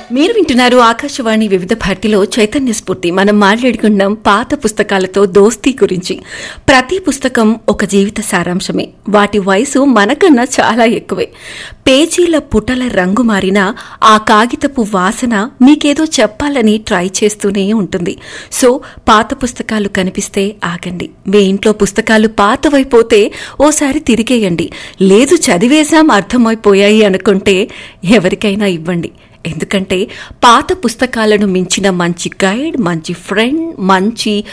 మీరు వింటున్నారు ఆకాశవాణి వివిధ భారతిలో చైతన్య స్ఫూర్తి మనం మాట్లాడుకున్నాం పాత పుస్తకాలతో దోస్తీ గురించి ప్రతి పుస్తకం ఒక జీవిత సారాంశమే వాటి వయసు మనకన్నా చాలా ఎక్కువే పేజీల పుటల రంగు మారినా ఆ కాగితపు వాసన మీకేదో చెప్పాలని ట్రై చేస్తూనే ఉంటుంది సో పాత పుస్తకాలు కనిపిస్తే ఆగండి మీ ఇంట్లో పుస్తకాలు పాతవైపోతే ఓసారి తిరిగేయండి లేదు చదివేశాం అర్థమైపోయాయి అనుకుంటే ఎవరికైనా ఇవ్వండి ఎందుకంటే పాత పుస్తకాలను మించిన మంచి గైడ్ మంచి ఫ్రెండ్ మంచి